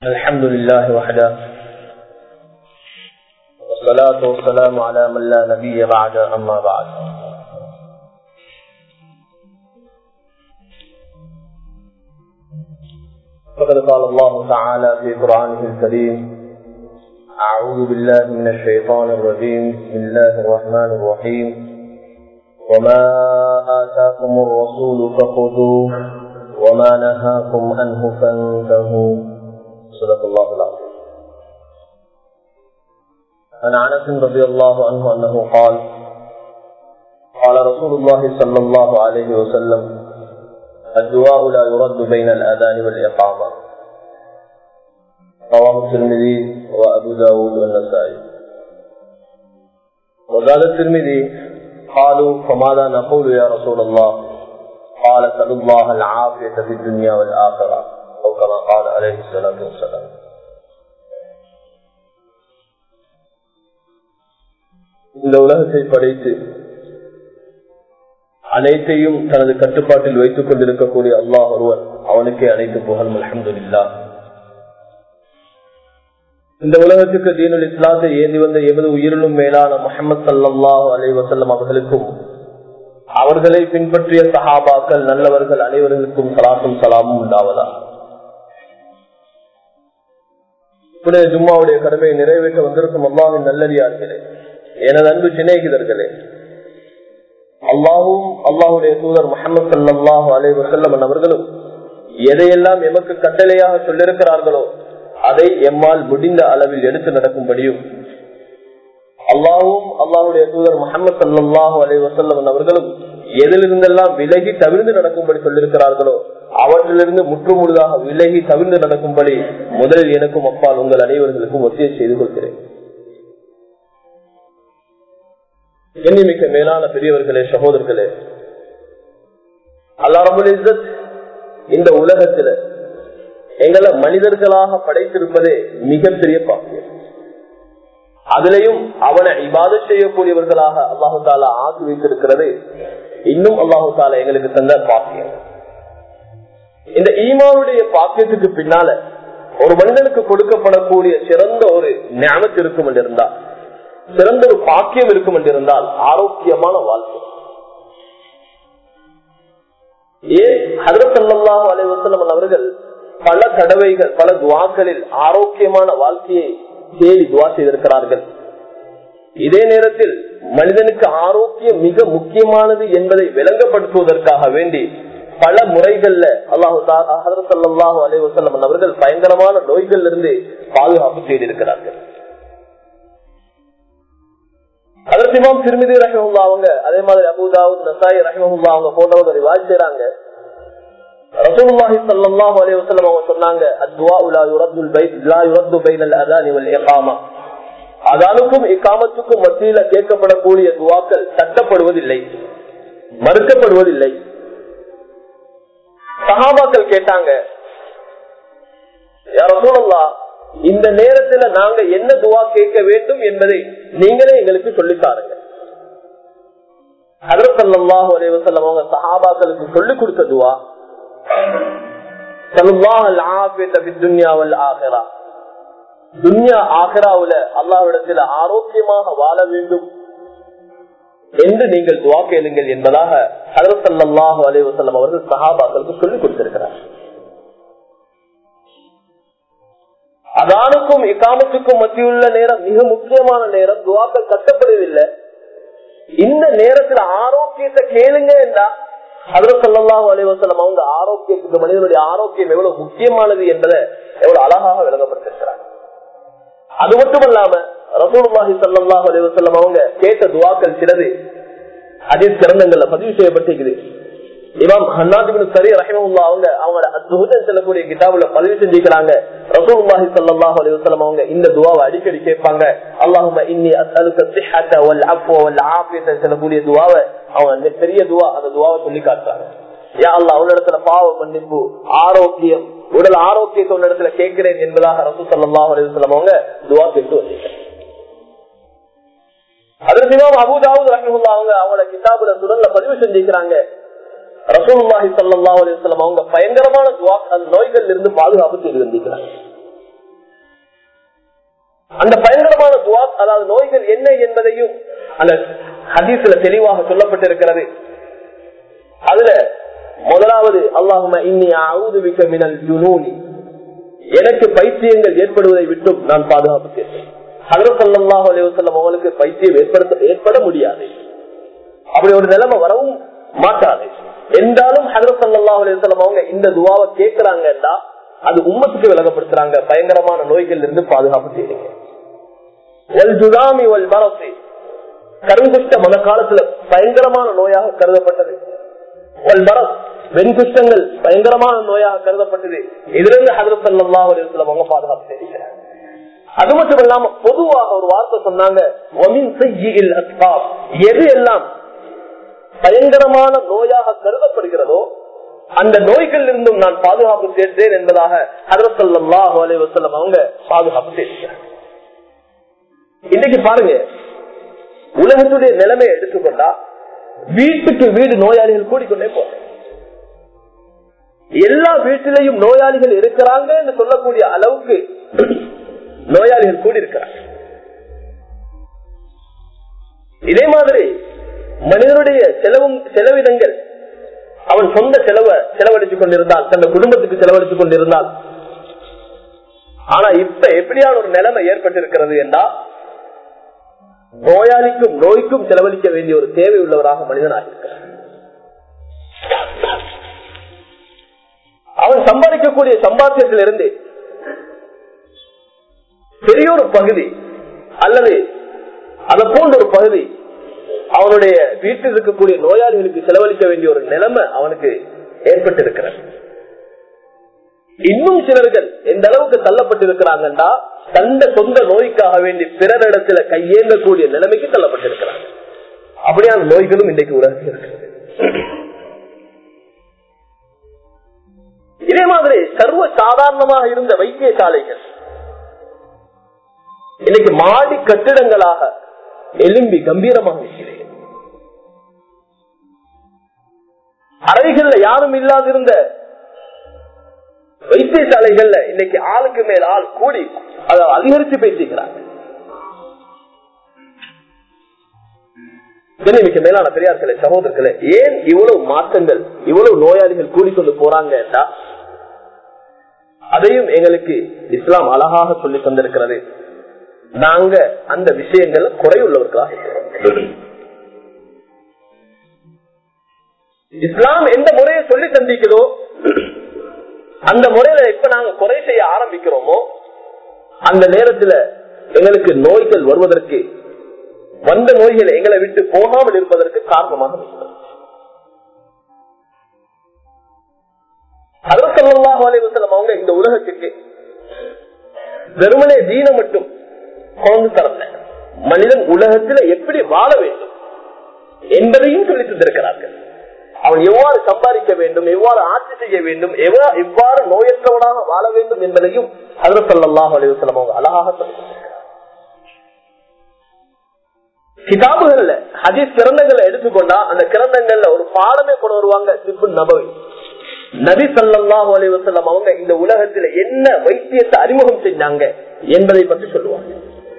الحمد لله وحده والصلاة والسلام على من لا نبي بعد أما بعد فقد قال الله تعالى في قرآنه الكريم أعوذ بالله من الشيطان الرجيم بسم الله الرحمن الرحيم وما آتاكم الرسول فخذوه وما نهاكم عنه فانتهوا صدق الله العظيم عن انس رضي الله عنه انه قال قال رسول الله صلى الله عليه وسلم الدعاء لا يرد بين الاذان والاقامه رواه الترمذي وابو داود والنسائي وقال الترمذي قالوا فماذا نقول يا رسول الله قال سل الله العافيه في الدنيا والاخره او كما قال عليه الصلاه والسلام இந்த உலகத்தை படைத்து அனைத்தையும் தனது கட்டுப்பாட்டில் வைத்துக் கொண்டிருக்கக்கூடிய அல்லாஹ் ஒருவர் அவனுக்கே அனைத்து புகழ் அலமதுல்லா இந்த உலகத்துக்கு தீனுல் இஸ்லாத்தை ஏந்தி வந்த எமது உயிரிலும் மேலான முகமது சல்லாஹூ அலி வசல்லம் அவர்களுக்கும் அவர்களை பின்பற்றிய சஹாபாக்கள் நல்லவர்கள் அனைவர்களுக்கும் சலாத்தும் சலாமும் உண்டாவதா புனித ஜும்மாவுடைய கடமையை நிறைவேற்ற வந்திருக்கும் அல்லாவின் நல்லடியார்களே எனது அன்பு சிநேகிதர்களே அல்லாஹும் அல்லாஹுடைய தூதர் முகமது சல்லாஹூ அலை வசல்லம் அவர்களும் எதையெல்லாம் எமக்கு கட்டளையாக சொல்லிருக்கிறார்களோ அதை எம்மால் முடிந்த அளவில் எடுத்து நடக்கும்படியும் அல்லாவும் அல்லாஹுடைய தூதர் முகமது சல்லாஹூ அலை வசல்லம் அவர்களும் எதிலிருந்தெல்லாம் விலகி தவிர்ந்து நடக்கும்படி சொல்லிருக்கிறார்களோ அவற்றிலிருந்து முற்றுமுழுதாக விலகி தவிர்ந்து நடக்கும்படி முதலில் எனக்கும் அப்பால் உங்கள் அனைவர்களுக்கும் ஒத்தியை செய்து கொள்கிறேன் எண்ணிமிக்க மேலான பெரியவர்களே சகோதரர்களே அல்லாரபுல் இஸ்ஸத் இந்த உலகத்துல எங்களை மனிதர்களாக படைத்திருப்பதே மிகப்பெரிய பாக்கியம் அதிலையும் அவனை இபாத செய்யக்கூடியவர்களாக அல்லாஹு தாலா ஆக்கி வைத்திருக்கிறது இன்னும் அல்லாஹு தாலா எங்களுக்கு தந்த பாக்கியம் இந்த ஈமாவுடைய பாக்கியத்துக்கு பின்னால ஒரு மனிதனுக்கு கொடுக்கப்படக்கூடிய சிறந்த ஒரு ஞானத்து இருக்கும் என்றிருந்தால் சிறந்த ஒரு பாக்கியம் இருக்கும் என்றிருந்தால் ஆரோக்கியமான வாழ்க்கை ஏன் ஹதரத்தல்லாஹு அலைவசலம் அவர்கள் பல தடவைகள் பல துவாக்களில் ஆரோக்கியமான வாழ்க்கையை தேடி துவா செய்திருக்கிறார்கள் இதே நேரத்தில் மனிதனுக்கு ஆரோக்கியம் மிக முக்கியமானது என்பதை விளங்கப்படுத்துவதற்காக வேண்டி பல முறைகள்ல அல்லாஹு ஹதரத்தல்லாஹு அலைவசல்லம் அவர்கள் பயங்கரமான நோய்கள் இருந்து பாதுகாப்பு செய்திருக்கிறார்கள் அதற்கு இமாம் திருமிதி ரஹமுல்லா அவங்க அதே மாதிரி அபுதாவுத் நசாயி ரஹமுல்லா அவங்க போன்றவங்க ரிவாஜ் செய்யறாங்க ரசூலுல்லாஹி ஸல்லல்லாஹு அலைஹி வஸல்லம் அவங்க சொன்னாங்க அத்வா லா யுரத்துல் பைத் லா யுரத்து பைனல் அதானி வல் இகாமா அதானுக்கும் இகாமத்துக்கும் மத்தியில கேட்கப்படக்கூடிய துவாக்கள் தட்டப்படுவதில்லை மறுக்கப்படுவதில்லை சஹாபாக்கள் கேட்டாங்க ரசூலுல்லாஹ் இந்த நேரத்துல நாங்க என்ன துவா கேட்க வேண்டும் என்பதை நீங்களே எங்களுக்கு சொல்லித்தாருங்க ஹதரத்தல்லாஹு அலைவசல்லம் அவங்க சஹாபாக்களுக்கு சொல்லிக் கொடுத்த துவா துன்யா ஆகராவுல அல்லாவிடத்துல ஆரோக்கியமாக வாழ வேண்டும் என்று நீங்கள் துவா கேளுங்கள் என்பதாக ஹதரத்தல்லாஹு அலைவசல்லம் அவர்கள் சஹாபாக்களுக்கு சொல்லிக் கொடுத்திருக்கிறார் அதானுக்கும் இக்காமத்துக்கும் மத்தியுள்ள நேரம் மிக முக்கியமான நேரம் துவாக்கள் கட்டப்படுவதில்லை இந்த நேரத்துல ஆரோக்கியத்தை கேளுங்க என்றா ஹதரசல்லாஹு அலைவசலம் அவங்க ஆரோக்கியத்துக்கு மனிதனுடைய ஆரோக்கியம் எவ்வளவு முக்கியமானது என்பதை எவ்வளவு அழகாக விளங்கப்பட்டிருக்கிறாங்க அது மட்டுமல்லாம ரசூலுல்லாஹி சல்லாஹு அலைவசல்லம் அவங்க கேட்ட துவாக்கள் சிலது அதில் சிறந்தங்கள்ல பதிவு செய்யப்பட்டிருக்குது இமாம் ஹன்னாதிபின் சரி ரஹிமல்லா அவங்க அவங்களோட அத்துஹன் செல்லக்கூடிய கிதாபுல பதிவு செஞ்சுக்கிறாங்க ரசூலுல்லாஹி ஸல்லல்லாஹு அலைஹி வஸல்லம் அவங்க இந்த துஆவை அடிக்கடி கேட்பாங்க அல்லாஹும்ம இன்னி அஸ்அலுக ஸிஹ்ஹத வல் அஃப்வ வல் ஆஃபியத செல்லக்கூடிய துஆவை அவங்க பெரிய துஆ அந்த துஆவை சொல்லி காட்டுறாங்க யா அல்லாஹ் உன்னிடத்துல பாவ மன்னிப்பு ஆரோக்கியம் உடல் ஆரோக்கியத்தை உன்னிடத்துல கேட்கிறேன் என்பதாக ரசூல் ஸல்லல்லாஹு அலைஹி வஸல்லம் அவங்க துஆ கேட்டு வந்தீங்க அதற்கு இமாம் அபுதாவுத் ரஹிமுல்லா அவங்க அவங்களோட கிதாபுல சுரல்ல பதிவு செஞ்சுக்கிறாங்க ரசூலுல்லாஹி ஸல்லல்லாஹு அலைஹி வஸல்லம் அவங்க பயங்கரமான துவா அந்த நோய்கள் இருந்து பாதுகாப்பு செய்து வந்திருக்கிறாங்க அந்த பயங்கரமான துவா அதாவது நோய்கள் என்ன என்பதையும் அந்த ஹதீஸ்ல தெளிவாக சொல்லப்பட்டிருக்கிறது அதுல முதலாவது அல்லாஹும இன்னி அவுதுபிக்க மினல் ஜுனூனி எனக்கு பைத்தியங்கள் ஏற்படுவதை விட்டும் நான் பாதுகாப்பு கேட்டேன் ஹதரசல்லாஹு அலைவசல்லம் அவங்களுக்கு பைத்தியம் ஏற்படுத்த ஏற்பட முடியாது அப்படி ஒரு நிலைமை வரவும் மாட்டாது என்றாலும் ஹதரசல்லாஹு அலைவசல்லம் அவங்க இந்த துவாவை கேட்கிறாங்கன்னா அது உம்மத்துக்கு விலகப்படுத்துறாங்க பயங்கரமான நோய்கள் இருந்து பாதுகாப்பு செய்யுங்க கருங்குஷ்ட மத காலத்துல பயங்கரமான நோயாக கருதப்பட்டது வெண்குஷ்டங்கள் பயங்கரமான நோயாக கருதப்பட்டது இதிலிருந்து ஹதரத் அல்லாஹ் அவங்க பாதுகாப்பு செய்கிறார் அது மட்டும் இல்லாம பொதுவாக ஒரு வார்த்தை சொன்னாங்க எது எல்லாம் பயங்கரமான நோயாக கருதப்படுகிறதோ அந்த நோய்கள் இருந்தும் நான் பாதுகாப்பு சேர்த்தேன் என்பதாக ஹதரத் அல்லாஹ் அலைவசல்லம் அவங்க பாதுகாப்பு செய்கிறார் இன்னைக்கு பாருங்க உலகத்துடைய நிலைமையை எடுத்துக்கொண்டா வீட்டுக்கு வீடு நோயாளிகள் கூடிக்கொண்டே போறாங்க எல்லா வீட்டிலையும் நோயாளிகள் இருக்கிறாங்க என்று சொல்லக்கூடிய அளவுக்கு நோயாளிகள் கூடியிருக்கிறாங்க இதே மாதிரி மனிதனுடைய செலவும் செலவினங்கள் அவன் சொந்த செலவ செலவழித்துக் கொண்டிருந்தால் தன் குடும்பத்துக்கு செலவழித்துக் கொண்டிருந்தால் ஆனா இப்ப எப்படியான ஒரு நிலைமை ஏற்பட்டிருக்கிறது என்றால் நோயாளிக்கும் நோய்க்கும் செலவழிக்க வேண்டிய ஒரு தேவை உள்ளவராக மனிதனாக இருக்கிறார் அவன் சம்பாதிக்கக்கூடிய சம்பாத்தியத்திலிருந்து பெரிய ஒரு பகுதி அல்லது அதை போன்ற ஒரு பகுதி அவனுடைய வீட்டில் இருக்கக்கூடிய நோயாளிகளுக்கு செலவழிக்க வேண்டிய ஒரு நிலைமை அவனுக்கு ஏற்பட்டிருக்கிறது இன்னும் சிலர்கள் எந்த அளவுக்கு தள்ளப்பட்டிருக்கிறாங்கன்னா தந்த சொந்த நோய்க்காக வேண்டி பிறரிடத்துல கையேங்கக்கூடிய நிலைமைக்கு தள்ளப்பட்டிருக்கிறாங்க அப்படியான நோய்களும் இன்றைக்கு உலகத்தில் இருக்கிறது இதே மாதிரி சர்வ சாதாரணமாக இருந்த வைத்தியசாலைகள் இன்னைக்கு மாடி கட்டிடங்களாக எலும்பி கம்பீரமாக இருக்கிறது அறைகள்ல யாரும் இல்லாதிருந்த வைத்தியசாலைகள்ல இன்னைக்கு ஆளுக்கு மேல் ஆள் கூடி அதை அதிகரித்து பேசிக்கிறாங்க மிக்க மேலான பெரியார்களே சகோதரர்களே ஏன் இவ்வளவு மாற்றங்கள் இவ்வளவு நோயாளிகள் கூடிக்கொண்டு போறாங்க அதையும் எங்களுக்கு இஸ்லாம் அழகாக சொல்லி தந்திருக்கிறது நாங்க அந்த விஷயங்கள் குறையுள்ளவர்களாக இஸ்லாம் எந்த முறையை சொல்லி தந்திக்குதோ அந்த முறையில இப்ப நாங்க குறை செய்ய ஆரம்பிக்கிறோமோ அந்த நேரத்துல எங்களுக்கு நோய்கள் வருவதற்கு வந்த நோய்கள் எங்களை விட்டு போகாமல் இருப்பதற்கு காரணமாக அவங்க இந்த உலகத்துக்கு வெறுமனே தீன மட்டும் கொண்டு தரல மனிதன் உலகத்துல எப்படி வாழ வேண்டும் என்பதையும் சொல்லி தந்திருக்கிறார்கள் அவன் எவ்வாறு சம்பாதிக்க வேண்டும் எவ்வாறு ஆட்சி செய்ய வேண்டும் எவ்வாறு நோயற்றவனாக வாழ வேண்டும் என்பதையும் அதரசல்லாஹ் அலிவசலம் அவங்க அழகாக கிதாபுகள்ல ஹதீஸ் கிரந்தங்களை எடுத்துக்கொண்டா அந்த கிரந்தங்கள்ல ஒரு பாடமே கொண்டு வருவாங்க சிப்பு நபவி நபி சல்லாஹூ அலிவசல்லம் அவங்க இந்த உலகத்துல என்ன வைத்தியத்தை அறிமுகம் செஞ்சாங்க என்பதை பற்றி சொல்லுவாங்க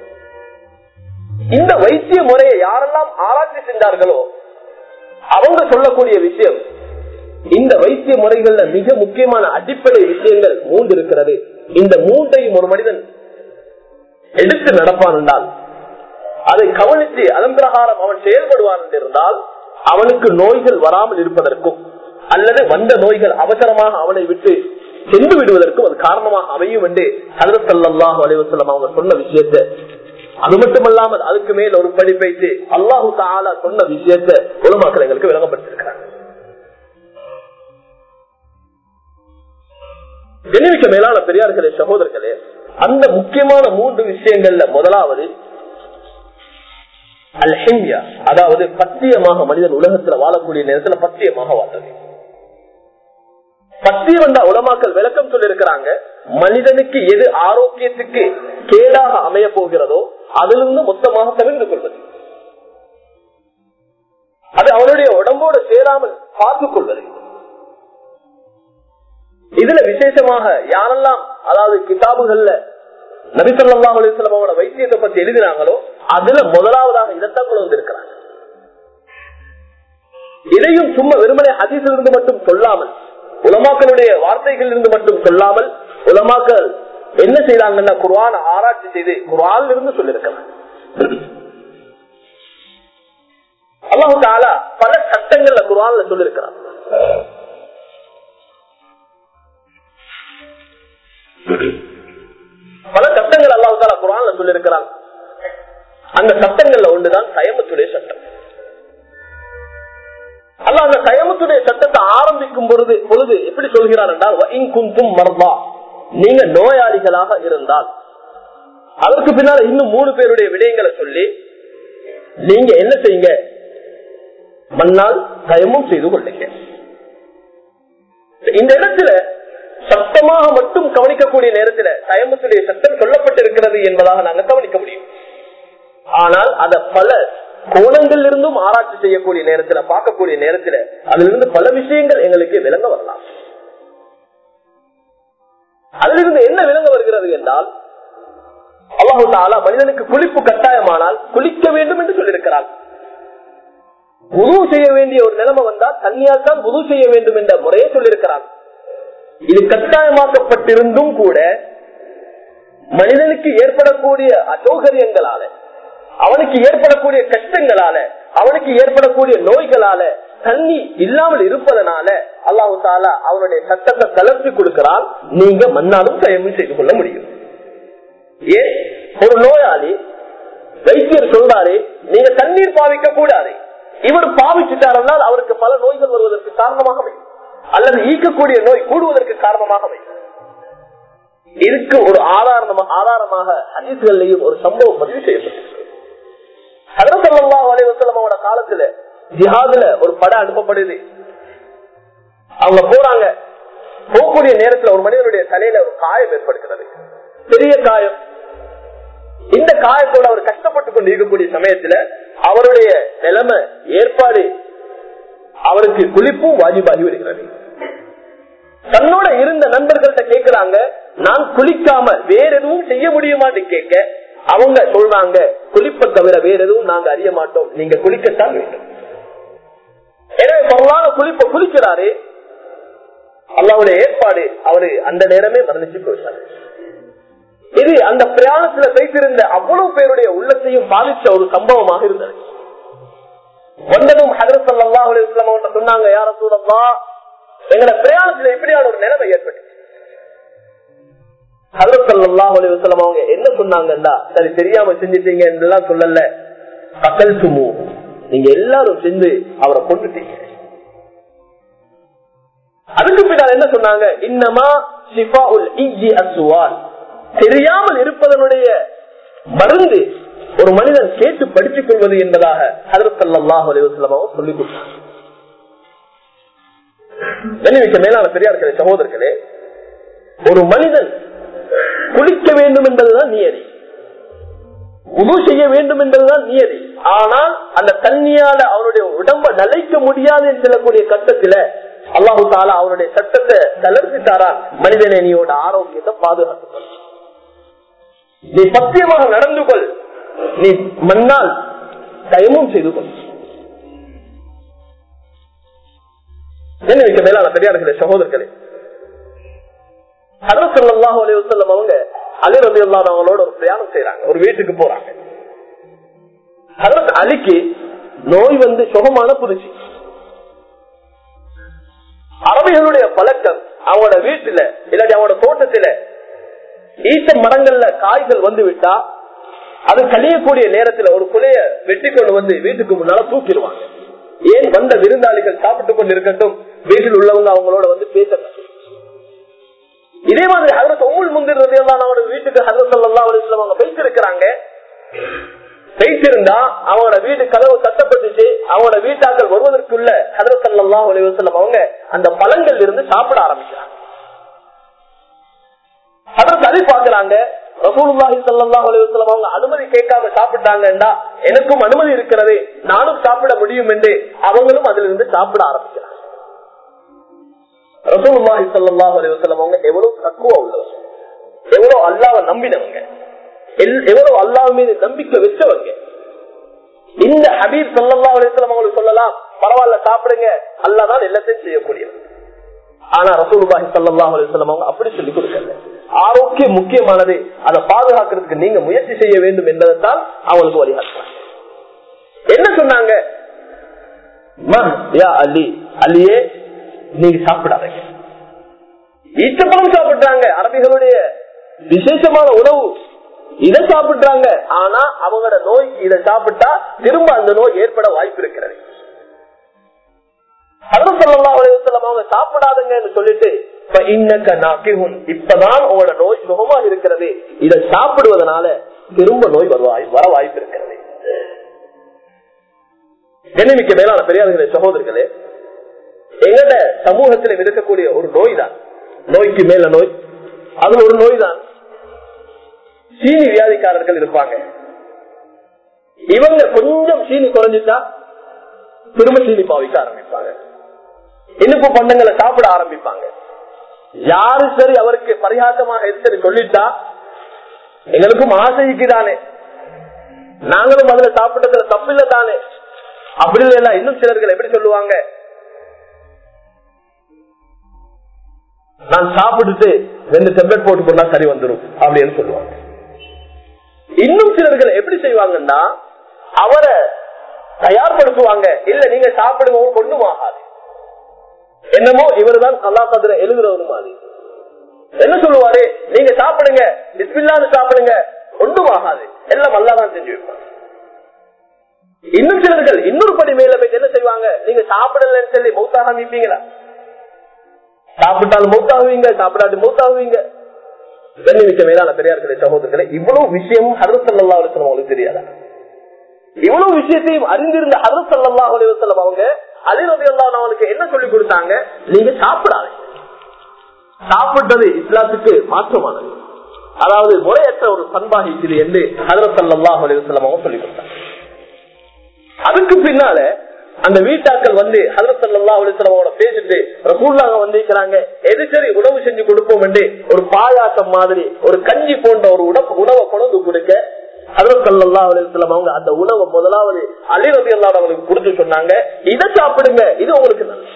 இந்த வைத்திய முறையை யாரெல்லாம் ஆராய்ச்சி செஞ்சார்களோ அவங்க சொல்லக்கூடிய விஷயம் இந்த வைத்திய முறைகள்ல மிக முக்கியமான அடிப்படை விஷயங்கள் மூன்று இருக்கிறது இந்த மூன்றையும் ஒரு மனிதன் எடுத்து நடப்பான் என்றால் அதை கவனித்து அதன் பிரகாரம் அவன் செயல்படுவான் என்றிருந்தால் அவனுக்கு நோய்கள் வராமல் இருப்பதற்கும் அல்லது வந்த நோய்கள் அவசரமாக அவனை விட்டு சென்று விடுவதற்கும் அது காரணமாக அமையும் என்று ஹதரத்தல்லாஹு அலைவசல்லம் அவங்க சொன்ன விஷயத்தை அது மட்டுமல்லாமல் அதுக்கு மேல் ஒரு படிப்பைத்து அல்லாஹு தாலா சொன்ன விஷயத்தை உலமாக்கள் எங்களுக்கு விளங்கப்பட்டிருக்கிறாங்க கண்ணிமிக்க மேலான பெரியார்களே சகோதரர்களே அந்த முக்கியமான மூன்று விஷயங்கள்ல முதலாவது அல்ஹிம்யா அதாவது பத்தியமாக மனிதன் உலகத்துல வாழக்கூடிய நேரத்துல பத்தியமாக வாழ்றது பத்தியம் என்ற உலமாக்கள் விளக்கம் சொல்லிருக்கிறாங்க மனிதனுக்கு எது ஆரோக்கியத்துக்கு கேடாக அமைய போகிறதோ அதிலிருந்து மொத்தமாக தவிர்த்து கொள்வது அது அவனுடைய உடம்போடு சேராமல் பார்த்துக் கொள்வது இதுல விசேஷமாக யாரெல்லாம் அதாவது கிதாபுகள்ல நபிசல்லா அலிஸ்லாம் அவங்களோட வைத்தியத்தை பத்தி எழுதினாங்களோ அதுல முதலாவதாக இதைத்தான் கொண்டு வந்திருக்கிறாங்க இதையும் சும்மா வெறுமனே ஹதீஸிலிருந்து மட்டும் சொல்லாமல் உலமாக்களுடைய வார்த்தைகளில் இருந்து மட்டும் சொல்லாமல் உலமாக்கள் என்ன செய்யறாங்கன்னா குர்ஆன் ஆராய்ச்சி செய்து குர்ஆன்ல இருந்து சொல்லியிருக்கிறாங்க அல்லாஹு தாலா பல சட்டங்கள்ல குர்ஆன்ல சொல்லியிருக்கிறான் பல சட்டங்கள் அல்லாஹு தாலா குர்ஆன்ல சொல்லியிருக்கிறான் அந்த சட்டங்கள்ல ஒன்றுதான் சயமத்துடைய சட்டம் அல்ல அந்த கயமத்துடைய சட்டத்தை ஆரம்பிக்கும் பொழுது பொழுது எப்படி சொல்கிறார் என்றால் குந்தும் மர்மா நீங்க நோயாளிகளாக இருந்தால் அதற்கு பின்னால இன்னும் மூணு பேருடைய விடயங்களை சொல்லி நீங்க என்ன செய்யுங்க மண்ணால் கயமும் செய்து கொள்ளுங்க இந்த இடத்துல சத்தமாக மட்டும் கவனிக்கக்கூடிய நேரத்தில் கயமத்துடைய சட்டம் சொல்லப்பட்டிருக்கிறது என்பதாக நாங்க கவனிக்க முடியும் ஆனால் அத பல கோணங்கள் இருந்தும் ஆராய்ச்சி செய்யக்கூடிய நேரத்துல பார்க்கக்கூடிய நேரத்துல அதிலிருந்து பல விஷயங்கள் எங்களுக்கு விளங்க வரலாம் அதிலிருந்து என்ன விளங்க வருகிறது என்றால் அல்லாஹு தாலா மனிதனுக்கு குளிப்பு கட்டாயமானால் குளிக்க வேண்டும் என்று சொல்லியிருக்கிறார் உதவு செய்ய வேண்டிய ஒரு நிலைமை வந்தால் தண்ணியால் தான் உதவு செய்ய வேண்டும் என்ற முறையை சொல்லியிருக்கிறார் இது கட்டாயமாக்கப்பட்டிருந்தும் கூட மனிதனுக்கு ஏற்படக்கூடிய அசௌகரியங்களால அவனுக்கு ஏற்படக்கூடிய கஷ்டங்களால அவனுக்கு ஏற்படக்கூடிய நோய்களால தண்ணி இல்லாமல் இருப்பதனால அல்லாஹு தாலா அவனுடைய சட்டத்தை தளர்த்தி கொடுக்கிறான் நீங்க மண்ணாலும் தயமும் செய்து கொள்ள முடியும் ஏன் ஒரு நோயாளி வைத்தியர் சொல்றாரு நீங்க தண்ணீர் பாவிக்க கூடாது இவர் பாவிச்சுட்டாருனால் அவருக்கு பல நோய்கள் வருவதற்கு காரணமாக அமையும் அல்லது ஈக்கக்கூடிய நோய் கூடுவதற்கு காரணமாக அமையும் இதுக்கு ஒரு ஆதாரமா ஆதாரமாக ஹதீஸ்கள்லையும் ஒரு சம்பவம் பதிவு செய்யப்பட்டிருக்கு அவங்களோட காலத்துல ஜிஹாதுல ஒரு படம் அனுப்பப்படுது அவங்க போறாங்க போகக்கூடிய நேரத்துல ஒரு மனிதனுடைய தலையில ஒரு காயம் ஏற்படுகிறது பெரிய காயம் இந்த காயத்தோட அவர் கஷ்டப்பட்டு கொண்டு இருக்கக்கூடிய சமயத்துல அவருடைய நிலைமை ஏற்பாடு அவருக்கு குளிப்பும் வாஜிபாகி வருகிறது தன்னோட இருந்த நண்பர்கள்ட்ட கேட்கிறாங்க நான் குளிக்காம வேற எதுவும் செய்ய முடியுமான்னு கேட்க அவங்க சொல்றாங்க குளிப்ப தவிர வேற எதுவும் நாங்க அறிய மாட்டோம் நீங்க குளிக்கத்தான் வேண்டும் எனவே பொருளான குளிப்ப குளிக்கிறாரு அல்லாவுடைய ஏற்பாடு அவரு அந்த நேரமே மரணிச்சு போயிட்டாரு இது அந்த பிரயாணத்துல வைத்திருந்த அவ்வளவு பேருடைய உள்ளத்தையும் பாதிச்ச ஒரு சம்பவமாக இருந்தது வந்ததும் ஹதரத் அல்லாஹ் அவங்க சொன்னாங்க யார சூழல்லா எங்களை பிரயாணத்துல எப்படியான ஒரு நிலைமை ஏற்பட்டு அவங்க என்ன சொன்னாங்கன்னா சரி தெரியாம செஞ்சிட்டீங்க எல்லாம் சொல்லல பக்கல் சுமு நீங்க எல்லாரும் செஞ்சு அவரை கொண்டுட்டீங்க அதுக்கு பின்னால் என்ன சொன்னாங்க இன்னமா ஷிஃபா உல் இஜி அசுவால் தெரியாமல் இருப்பதனுடைய மருந்து ஒரு மனிதன் கேட்டு படித்துக் கொள்வது என்பதாக ஹதரத்தல்லாஹ் அலிவசலமாவும் சொல்லிக் கொடுத்தாங்க கண்ணிமிக்க மேலான பெரியார்களே சகோதரர்களே ஒரு மனிதன் குளிக்க வேண்டும் என்பதுதான் நியதி உது செய்ய வேண்டும் என்பதுதான் நியதி ஆனால் அந்த தண்ணியால அவனுடைய உடம்ப நலைக்க முடியாது என்று சொல்லக்கூடிய கட்டத்தில அல்லாஹு தாலா அவனுடைய சட்டத்தை தளர்த்திட்டாரான் மனிதனை நீயோட ஆரோக்கியத்தை பாதுகாத்து நீ சத்தியமாக நடந்து கொள் நீ மண்ணால் தயமும் செய்து கொள் என்ன மேலான பெரியார்களே சகோதரர்களே அல்லாஹ் அலைவசல்லம் அவங்க அலி ரவி அவங்களோட ஒரு பிரயாணம் செய்யறாங்க ஒரு வீட்டுக்கு போறாங்க அலிக்கு நோய் வந்து சுகமான புதுச்சு அரபிகளுடைய பழக்கம் அவங்களோட வீட்டுல இல்லாட்டி அவங்களோட தோட்டத்துல ஈட்ட மரங்கள்ல காய்கள் வந்து விட்டா அது கழியக்கூடிய நேரத்துல ஒரு குலைய வெட்டி கொண்டு வந்து வீட்டுக்கு முன்னால தூக்கிடுவாங்க ஏன் வந்த விருந்தாளிகள் சாப்பிட்டு கொண்டு இருக்கட்டும் வீட்டில் உள்ளவங்க அவங்களோட வந்து பேச இதே மாதிரி ஹதரத் உமுல் முந்திர் ரதியெல்லாம் அவரோட வீட்டுக்கு ஹதரத் சல்லா அலிஸ்லாம் அவங்க வைத்திருக்கிறாங்க வைத்திருந்தா அவங்களோட வீடு கதவு தட்டப்பட்டுச்சு அவங்களோட வீட்டாக்கள் வருவதற்குள்ள ஹதரத் சல்லா அலிவசல்லம் அவங்க அந்த பழங்கள் இருந்து சாப்பிட ஆரம்பிக்கிறாங்க ஹதரத் அலி பாக்குறாங்க ரசூலுல்லாஹி ஸல்லல்லாஹு அலைஹி வஸல்லம் அவங்க அனுமதி கேட்காம சாப்பிட்டாங்கடா எனக்கும் அனுமதி இருக்கிறது நானும் சாப்பிட முடியும் என்று அவங்களும் அதிலிருந்து இருந்து சாப்பிட ஆரம்பிக்கிறாங்க ரசூலுல்லாஹி ஸல்லல்லாஹு அலைஹி வஸல்லம் அவங்க எவ்வளவு தக்குவா உள்ளவர் எவ்வளவு அல்லாஹ்வை நம்பினவங்க எல்- எவ்வளவு அல்லாஹ் மீது நம்பிக்கை வச்சவங்க இந்த ஹபீப் சல்லா அலிஸ்லாம் அவங்களுக்கு சொல்லலாம் பரவாயில்ல சாப்பிடுங்க அல்லாஹ் தான் எல்லாத்தையும் செய்யக்கூடியவர் ஆனா ரசூலுல்லாஹி ஸல்லல்லாஹு அலைஹி வஸல்லம் அவங்க அப்படி சொல்லி கொடுக்கல ஆரோக்கியம் முக்கியமானது அதை பாதுகாக்கிறதுக்கு நீங்க முயற்சி செய்ய வேண்டும் என்பதைத்தான் அவங்களுக்கு வழிகாட்டுறாங்க என்ன சொன்னாங்க மன் யா அலி அலியே நீங்க சாப்பிடாதீங்க ஈச்சப்பழம் சாப்பிட்டாங்க அரபிகளுடைய விசேஷமான உணவு இதை சாப்பிட்டாங்க ஆனா அவங்களோட நோய்க்கு இதை சாப்பிட்டா திரும்ப அந்த நோய் ஏற்பட வாய்ப்பு இருக்கிறது அவங்க சாப்பிடாதுங்கன்னு சொல்லிட்டு "இப்ப இன்னக்க நாக்கிஹுன்." இப்பதான் உங்களோட நோய் சுகமா இருக்கிறது இதை சாப்பிடுவதனால திரும்ப நோய் வருவாய் வர வாய்ப்பு இருக்கிறது என்னமிக்க மேலான பெரியார்களே சகோதரர்களே எங்கட சமூகத்தில் இருக்கக்கூடிய ஒரு நோய் தான் நோய்க்கு மேல நோய் அது ஒரு நோய் தான் சீனி வியாதிக்காரர்கள் இருப்பாங்க இவங்க கொஞ்சம் சீனி குறைஞ்சிட்டா திரும்ப சீனி பாவிக்க ஆரம்பிப்பாங்க இனிப்பு பண்டங்களை சாப்பிட ஆரம்பிப்பாங்க யாரு சரி அவருக்கு பரிகாசமாக எடுத்து சொல்லிட்டா எங்களுக்கும் ஆசைக்குதானே நாங்களும் அதுல சாப்பிட்டதுல தப்பில்ல தானே அப்படி இல்லைன்னா இன்னும் சிலர்கள் எப்படி சொல்லுவாங்க நான் சாப்பிட்டுட்டு ரெண்டு டெப்லெட் போட்டு போனா சரி வந்துடும் அப்படின்னு சொல்லுவாங்க இன்னும் சிலர்கள் எப்படி செய்வாங்கன்னா அவரை தயார்படுத்துவாங்க இல்ல நீங்க சாப்பிடுங்க ஒண்ணும் ஆகாது என்னமோ இவர் தான் கல்லாக்கத்துல எழுதுறவரு மாதிரி என்ன சொல்லுவாரு நீங்க சாப்பிடுங்க பிஸ்மில்லான்னு சாப்பிடுங்க ஒண்ணும் ஆகாது எல்லாம் அல்லாதான் செஞ்சு வைப்பாங்க இன்னும் சிலர்கள் இன்னொரு படி மேல போய் என்ன செய்வாங்க நீங்க சாப்பிடலன்னு சொல்லி மௌத்தாக அமைப்பீங்களா சாப்பிட்டாலும் மௌத்தாகுவீங்க சாப்பிடாது மௌத்தாகுவீங்க கண்ணிமிக்க மேலான பெரியார்களே சகோதரர்களே இவ்வளவு விஷயம் ஹருசல்லா உங்களுக்கு தெரியாதா இவ்வளவு விஷயத்தையும் அறிந்திருந்த ஹருசல்லா அலுவலம் அவங்க அலிரதி அவனுக்கு என்ன சொல்லி கொடுத்தாங்க நீங்க சாப்பிடாது சாப்பிட்டது இஸ்லாத்துக்கு மாற்றமானது அதாவது முறையற்ற ஒரு பண்பாக இருக்குது என்று ஹதரசல்லாஹ் அலுவலம் அவங்க சொல்லி கொடுத்தாங்க அதுக்கு பின்னால அந்த வீட்டாக்கள் வந்து ஹதரசல்லா அலுவலமோட பேசிட்டு ரசூல்லாங்க வந்திருக்கிறாங்க எது சரி உணவு செஞ்சு கொடுப்போம் என்று ஒரு பாயாசம் மாதிரி ஒரு கஞ்சி போன்ற ஒரு உணவு உணவை கொண்டு கொடுக்க ஹதரசல்லா அலுவலம் அவங்க அந்த உணவை முதலாவது அலி ரபி அல்லா அவங்களுக்கு கொடுத்து சொன்னாங்க இதை சாப்பிடுங்க இது உங்களுக்கு நல்லது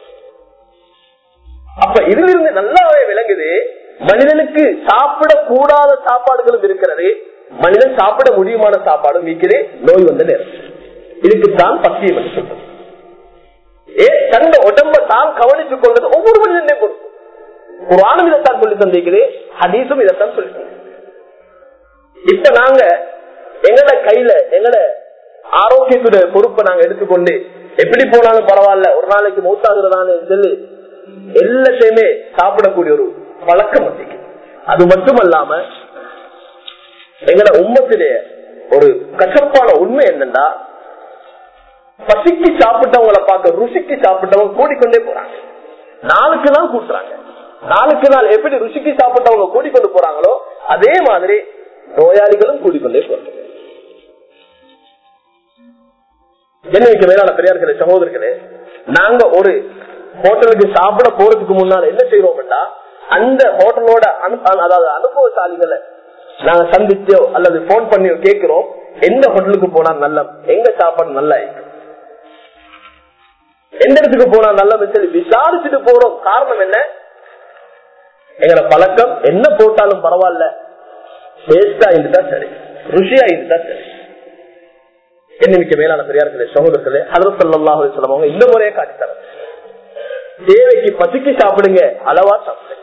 அப்ப இதுல இருந்து நல்லாவே விளங்குது மனிதனுக்கு சாப்பிடக்கூடாத சாப்பாடுகளும் இருக்கிறது மனிதன் சாப்பிட முடியுமான சாப்பாடும் இருக்கிறே நோய் வந்த நேரம் இதுக்குத்தான் பத்தியம் என்று சொல்றது ஏ தந்த உடம்ப தான் கவனித்துக் கொள்வது ஒவ்வொரு மனிதனே பொறுப்பு குரானும் இதைத்தான் சொல்லி தந்திருக்குது ஹதீஸும் இதைத்தான் சொல்லி தந்திருக்கு இப்ப நாங்க எங்கட கையில எங்கட ஆரோக்கியத்துடைய பொறுப்பை நாங்க எடுத்துக்கொண்டு எப்படி போனாலும் பரவாயில்ல ஒரு நாளைக்கு மூத்தாகிறதான்னு சொல்லி எல்லாத்தையுமே சாப்பிடக்கூடிய ஒரு பழக்கம் வந்திருக்கு அது மட்டுமல்லாம எங்கட உம்மத்திலே ஒரு கசப்பான உண்மை என்னன்னா பசிக்கு சாப்பிட்டவங்களை பார்க்க ருசிக்கு சாப்பிட்டவங்க கூடிக்கொண்டே போறாங்க நாளுக்கு நாள் கூட்டுறாங்க நாளுக்கு நாள் எப்படி ருசிக்கு சாப்பிட்டவங்க கூடிக்கொண்டு போறாங்களோ அதே மாதிரி நோயாளிகளும் கூடிக்கொண்டே போறாங்க என்னைக்கு மேலான பெரியார்களே சகோதரர்களே நாங்க ஒரு ஹோட்டலுக்கு சாப்பிட போறதுக்கு முன்னால என்ன செய்யறோம்னா அந்த ஹோட்டலோட அதாவது அனுபவசாலிகளை நாங்க சந்திச்சோ அல்லது போன் பண்ணியோ கேட்கிறோம் எந்த ஹோட்டலுக்கு போனா நல்ல எங்க சாப்பாடு நல்லா இருக்கு எந்த இடத்துக்கு போனா நல்லதுன்னு சொல்லி விசாரிச்சுட்டு போறோம் காரணம் என்ன எங்களை பழக்கம் என்ன போட்டாலும் பரவாயில்ல டேஸ்டா இருந்துட்டா சரி ருசியா இருந்துட்டா சரி என்னமிக்க மேலான பெரியார்களே சகோதரர்களே ஹலர் சல்லாஹ் சொல்லுவாங்க இந்த முறையை காட்டித்தர தேவைக்கு பசிக்கு சாப்பிடுங்க அளவா சாப்பிடுங்க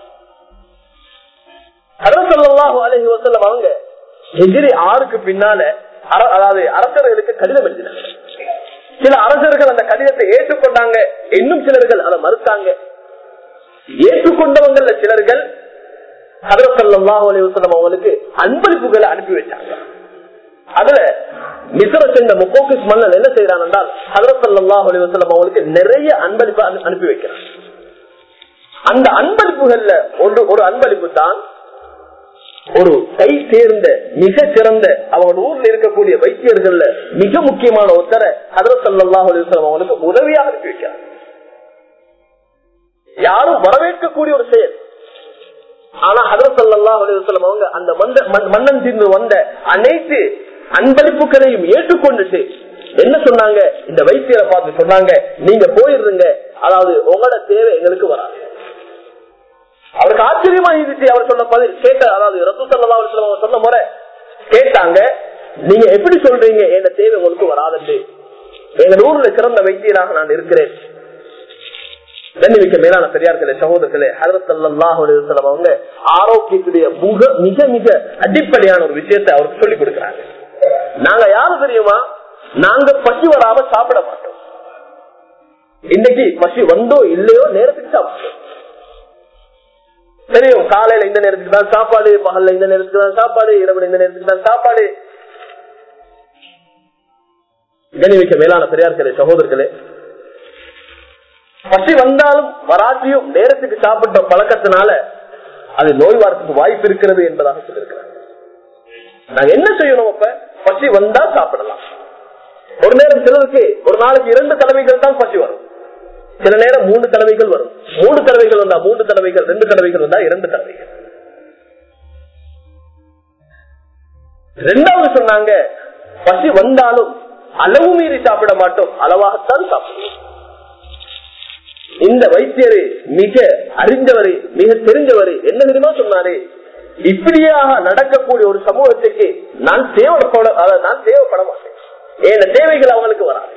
ஹலர் சல்லாஹு அலஹி வசல்லம் அவங்க எதிரி ஆறுக்கு பின்னால அதாவது அரசர்களுக்கு கடிதம் எழுதினாங்க சில அரசர்கள் அந்த கடிதத்தை ஏற்றுக்கொண்டாங்க இன்னும் சிலர்கள் அதை மறுத்தாங்க ஏற்றுக்கொண்டவங்கள்ல சிலர்கள் ஹதரசல்லாஹு அலிவசலம் அவங்களுக்கு அன்பளிப்புகளை அனுப்பி வச்சாங்க அதுல மிசர சேர்ந்த முப்போக்கிஸ் மன்னன் என்ன செய்யறான் என்றால் ஹதரசல்லாஹு அலிவசலம் அவங்களுக்கு நிறைய அன்பளிப்பு அனுப்பி வைக்கிறான் அந்த அன்பளிப்புகள்ல ஒன்று ஒரு அன்பளிப்பு தான் ஒரு கை சேர்ந்த மிக சிறந்த அவங்க ஊர்ல இருக்கக்கூடிய வைத்தியர்கள்ல மிக முக்கியமான ஒருத்தர ஹதரத் சல்லாஹ் அலிஸ்லாம் அவங்களுக்கு உதவியாக அனுப்பி வைக்கிறார் யாரும் வரவேற்கக்கூடிய ஒரு செயல் ஆனா ஹதரத் ஸல்லல்லாஹு அலைஹி வஸல்லம் அவங்க அந்த மந்த- மன்- மன்னன் தின்னு வந்த அனைத்து அன்பளிப்புகளையும் ஏற்றுக்கொண்டுட்டு என்ன சொன்னாங்க இந்த வைத்தியரை பார்த்து சொன்னாங்க நீங்க போயிருங்க அதாவது உங்களோட தேவை எங்களுக்கு வராது அவருக்கு ஆச்சரியமா இருந்துச்சு அவர் சொன்ன பதில் கேட்ட அதாவது ரசூ சல்லா அவர் சொன்ன முறை கேட்டாங்க நீங்க எப்படி சொல்றீங்க என் தேவை உங்களுக்கு வராதுன்னு எங்க ஊர்ல சிறந்த வைத்தியராக நான் இருக்கிறேன் கண்ணிமிக்க மேலான பெரியார்களே சகோதரர்களே ஹதரத் ஸல்லல்லாஹு அலைஹி வஸல்லம் அவங்க ஆரோக்கியத்துடைய முக மிக மிக அடிப்படையான ஒரு விஷயத்தை அவருக்கு சொல்லிக் கொடுக்கிறாங்க நாங்க யாரு தெரியுமா நாங்க பசி வராம சாப்பிட மாட்டோம் இன்னைக்கு பசி வந்தோ இல்லையோ நேரத்துக்கு சாப்பிடுறோம் தெரியும் காலையில இந்த நேரத்துக்கு தான் சாப்பாடு பகல்ல இந்த நேரத்துக்கு தான் சாப்பாடு இரவு இந்த நேரத்துக்கு தான் சாப்பாடு கணிமிக்க மேலான பெரியார்களே சகோதரர்களே பசி வந்தாலும் வராட்டியும் நேரத்துக்கு சாப்பிட்ட பழக்கத்தினால அது நோய் வரத்துக்கு வாய்ப்பு இருக்கிறது என்பதாக சொல்லியிருக்கிறாங்க நாங்க என்ன செய்யணும் அப்ப பசி வந்தா சாப்பிடலாம் ஒரு நேரம் சிலருக்கு ஒரு நாளைக்கு இரண்டு தலைமைகள் தான் பசி வரும் சில நேரம் மூன்று தலைமைகள் வரும் மூன்று தலைமைகள் வந்தா மூன்று தலைமைகள் ரெண்டு தலைமைகள் வந்தா இரண்டு தலைமைகள் ரெண்டாவது சொன்னாங்க பசி வந்தாலும் அளவு மீறி சாப்பிட மாட்டோம் அளவாகத்தான் சாப்பிடுவோம் இந்த வைத்தியரு மிக அறிஞ்சவரு மிக தெரிஞ்சவரு என்ன தெரியுமா சொன்னாரு இப்படியாக நடக்கக்கூடிய ஒரு சமூகத்துக்கு நான் தேவைப்பட அதாவது நான் தேவைப்பட மாட்டேன் என் தேவைகள் அவங்களுக்கு வராது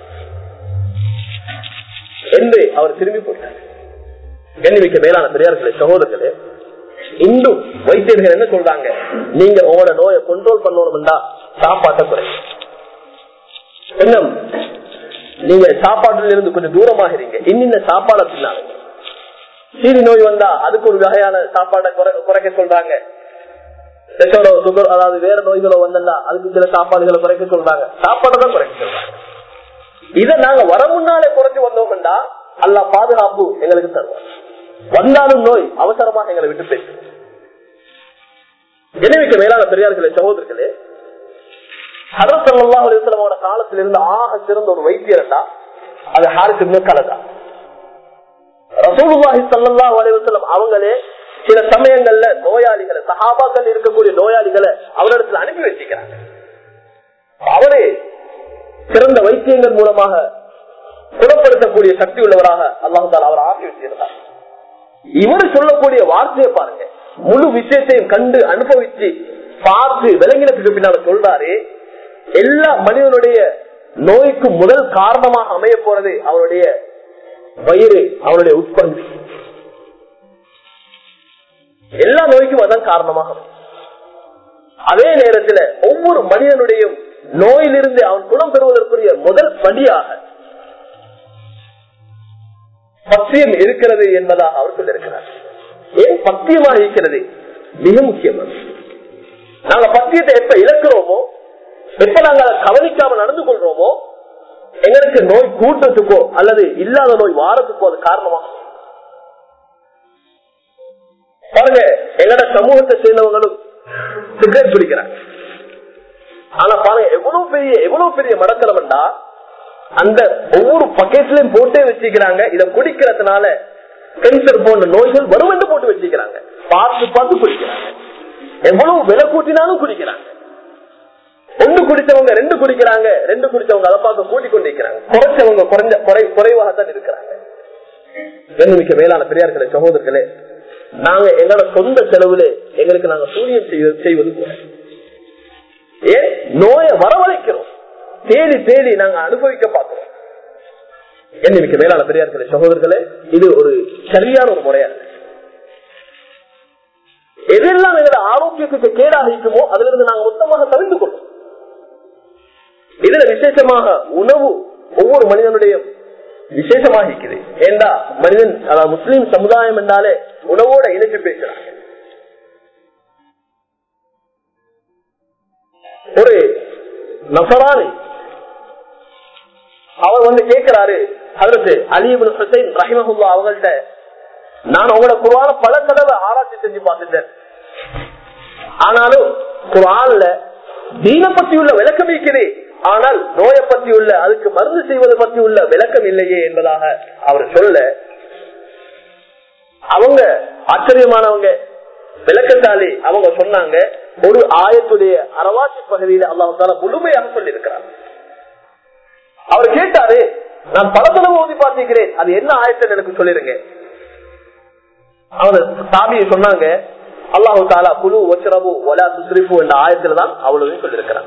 என்று அவர் திரும்பி போட்டார் எண்ணிமிக்க மேலான பெரியார்களே சகோதரர்களே இன்றும் வைத்தியர்கள் என்ன சொல்றாங்க நீங்க உங்களோட நோயை கண்ட்ரோல் பண்ணணும்டா சாப்பாட்டை குறை இன்னும் நீங்க சாப்பாட்டுல இருந்து கொஞ்சம் தூரமாக இருங்க இன்னின்ன சாப்பாடை பின்னாங்க சீரி நோய் வந்தா அதுக்கு ஒரு வகையான சாப்பாடை குறை- குறைக்க சொல்றாங்க பிரஷரோ சுகர் அதாவது வேற நோய்களோ வந்தா அதுக்கு சில சாப்பாடுகளை குறைக்க சொல்றாங்க சாப்பாடை தான் குறைக்க சொல்றாங்க இதை நாங்க வர முன்னாலே குறைச்சு வந்தோம்டா அல்ல பாதுகாப்பு எங்களுக்கு தருவோம் வந்தாலும் நோய் அவசரமாக எங்களை விட்டு போயிட்டு எனவே மேலான பெரியார்களே சகோதரர்களே ஹரசல்லா அலிஸ்லமோட காலத்தில் இருந்த ஆக சிறந்த ஒரு வைத்தியர்டா அது ஹாரிஸ் கலதா ரசூலுல்லாஹி ஸல்லல்லாஹு அலைஹி வஸல்லம் அவங்களே சில சமயங்கள்ல நோயாளிகளை சஹாபாக்கள் இருக்கக்கூடிய நோயாளிகளை அவரிடத்துல அனுப்பி வச்சிக்கிறாங்க அவரே சிறந்த வைத்தியங்கள் மூலமாக குணப்படுத்தக்கூடிய சக்தி உள்ளவராக அல்லாஹு தாலா அவர் ஆக்கி வச்சிருந்தார் இவர் சொல்லக்கூடிய வார்த்தையை பாருங்க முழு விஷயத்தையும் கண்டு அனுபவிச்சு பார்த்து விலங்கினத்துக்கு பின்னால சொல்றாரு எல்லா மனிதனுடைய நோய்க்கு முதல் காரணமாக அமைய போறது அவருடைய வயிறு அவருடைய உட்பகுதி எல்லா நோய்க்கும் அதான் காரணமாக அமையும். அதே நேரத்தில் ஒவ்வொரு மனிதனுடைய நோயிலிருந்து அவன் குணம் பெறுவதற்குரிய முதல் படியாக பத்தியம் இருக்கிறது என்பதாக அவர் சொல்லியிருக்கிறார் ஏன் பத்தியமாக இருக்கிறது மிக முக்கியமானது நாங்க பத்தியத்தை எப்ப இழக்கிறோமோ எப்ப நாங்க அதை கவனிக்காம நடந்து கொள்றோமோ எங்களுக்கு நோய் கூட்டத்துக்கோ அல்லது இல்லாத நோய் வாரத்துக்கோ அது காரணமாக பாருங்க எங்கட சமூகத்தை சேர்ந்தவங்களும் சிகரெட் பிடிக்கிறாங்க ஆனா பாருங்க எவ்வளவு பெரிய எவ்வளவு பெரிய மடக்கலம்டா அந்த ஒவ்வொரு பக்கெட்லயும் போட்டே வச்சுக்கிறாங்க இத குடிக்கிறதுனால கேன்சர் போன்ற நோய்கள் வரும் என்று போட்டு வச்சுக்கிறாங்க பார்த்து பார்த்து குடிக்கிறாங்க எவ்வளவு விலை கூட்டினாலும் குடிக்கிறாங்க ஒன்று குடிச்சவங்க ரெண்டு குடிக்கிறாங்க ரெண்டு குடிச்சவங்க அதை பார்க்க கூட்டிக் கொண்டிருக்கிறாங்க குறைச்சவங்க குறைஞ்ச குறை குறைவாக தான் இருக்கிறாங்க மிக்க மேலான பெரியார்களே சகோதரர்களே நாங்க எங்களோட சொந்த செலவுல எங்களுக்கு நாங்க சூரியம் செய்வது- செய்வது போல ஏன் நோயை வரவழைக்கிறோம் தேடி தேடி நாங்க அனுபவிக்க பார்க்கிறோம் என்னைக்கு மேலான பெரியார்களே சகோதரர்களே இது ஒரு சரியான ஒரு முறையா இருக்கு. எதெல்லாம் எங்களோட ஆரோக்கியத்துக்கு கேடாக இருக்குமோ அதுல இருந்து நாங்க மொத்தமாக தவிர்த்து கொள்ளும் இதுல விசேஷமாக உணவு ஒவ்வொரு மனிதனுடைய விசேஷமாக இருக்குது ஏண்டா மனிதன் அதாவது முஸ்லீம் சமுதாயம் என்றாலே உணவோட இணைச்சு பேசுறாங்க ஒரு நசரானி அவர் வந்து கேட்கிறாரு அதற்கு அலிபின் ஹுசைன் ரஹிமஹுல்லா அவங்கள்ட்ட நான் உங்களோட குருவான பல தடவை ஆராய்ச்சி செஞ்சு பார்த்துட்டேன் ஆனாலும் குரான்ல தீன பத்தி உள்ள விளக்கம் இருக்கிறே ஆனால் நோயை பத்தி உள்ள அதுக்கு மருந்து செய்வது பத்தி உள்ள விளக்கம் இல்லையே என்பதாக அவர் சொல்ல அவங்க ஆச்சரியமானவங்க விளக்கத்தாலி அவங்க சொன்னாங்க ஒரு ஆயத்துடைய அரவாசி பகுதியில அல்லாஹால முழுமையாக சொல்லி இருக்கிறார் அவர் கேட்டாரு நான் பல தடவை ஓதி பார்த்திருக்கிறேன் அது என்ன ஆயத்துன்னு எனக்கு சொல்லிருங்க அவர் சாமியை சொன்னாங்க அல்லாஹு தாலா குழு ஒச்சரவு ஒலா சுஸ்ரிப்பு என்ற ஆயத்துல தான் அவ்வளவு சொல்லியிருக்கிறான்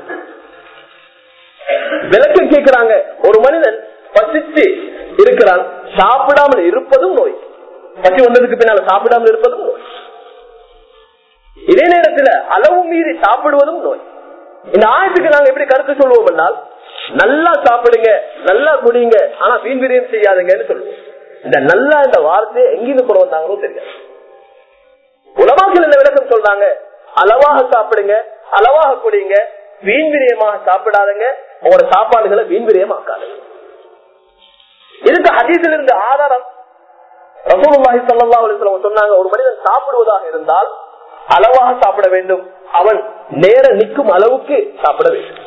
விளக்கம் கேட்கிறாங்க ஒரு மனிதன் பசிச்சு இருக்கிறான் சாப்பிடாமல் இருப்பதும் நோய் பசி வந்ததுக்கு பின்னால சாப்பிடாமல் இருப்பதும் நோய் இதே நேரத்துல அளவு மீறி சாப்பிடுவதும் நோய் இந்த ஆயத்துக்கு நாங்க எப்படி கருத்து சொல்லுவோம் என்றால் நல்லா சாப்பிடுங்க நல்லா குடிங்க ஆனா வீண் விரியம் செய்யாதுங்கன்னு சொல்லுவோம் இந்த நல்லா இந்த வார்த்தையை எங்கிருந்து கொண்டு வந்தாங்களோ தெரியாது உலமாக்கள் என்ன விளக்கம் சொல்றாங்க அளவாக சாப்பிடுங்க அளவாக குடிங்க வீண் விரயமாக சாப்பிடாதுங்க உங்களோட சாப்பாடுகளை வீண் விரயமாக்காதுங்க இதுக்கு ஹதீஸில் இருந்த ஆதாரம் ரசூலுல்லாஹி ஸல்லல்லாஹு அலைஹி வஸல்லம் சொன்னாங்க ஒரு மனிதன் சாப்பிடுவதாக இருந்தால் அளவாக சாப்பிட வேண்டும் அவன் நேர நிற்கும் அளவுக்கு சாப்பிட வேண்டும்